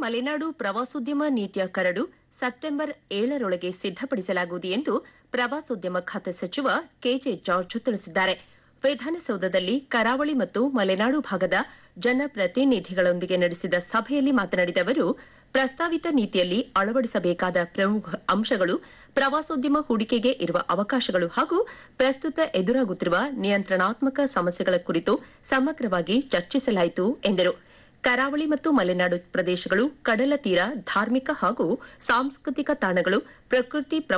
ಮಲೆನಾಡು ಪ್ರವಾಸೋದ್ಯಮ ನೀತಿಯ curd September ಏಳರೊಳಗೆ ಸಿದ್ದಪಡಿಸಲಾಗುವುದು ಎಂದು ಪ್ರವಾಸೋದ್ಯಮ ಖಾತೆ ಸಚಿವ ಕೆಜೆ ಜಾರ್ಜ್ ತಿಳಿಸಿದ್ದಾರೆ ವಿಧಾನಸೌಧದಲ್ಲಿ ಕರಾವಳಿ ಮತ್ತು ಮಲೆನಾಡು ಭಾಗದ ಜನಪ್ರತಿನಿಧಿಗಳೊಂದಿಗೆ ನಡೆಸಿದ ಸಭೆಯಲ್ಲಿ ಮಾತನಾಡಿದ ಅವರು ಪ್ರಸ್ತಾವಿತ ನೀತಿಯಲ್ಲಿ ಅಳವಡಿಸಬೇಕಾದ ಪ್ರಮುಖ ಅಂಶಗಳು ಪ್ರವಾಸೋದ್ಯಮ ಹೂಡಿಕೆಗೆ ಇರುವ ಅವಕಾಶಗಳು ಹಾಗೂ ಪ್ರಸ್ತುತ ಎದುರಾಗುತ್ತಿರುವ ನಿಯಂತ್ರಣಾತ್ಮಕ ಸಮಸ್ಯೆಗಳ ಕುರಿತು ಸಮಗ್ರವಾಗಿ ಚರ್ಚಿಸಲಾಯಿತು ಎಂದರು ಕರಾವಳಿ ಮತ್ತು ಮಲೆನಾಡು ಪ್ರದೇಶಗಳು ಕಡಲ ತೀರ ಧಾರ್ಮಿಕ ಹಾಗೂ ಸಾಂಸ್ಕೃತಿಕ ತಾಣಗಳು ಪ್ರಕೃತಿ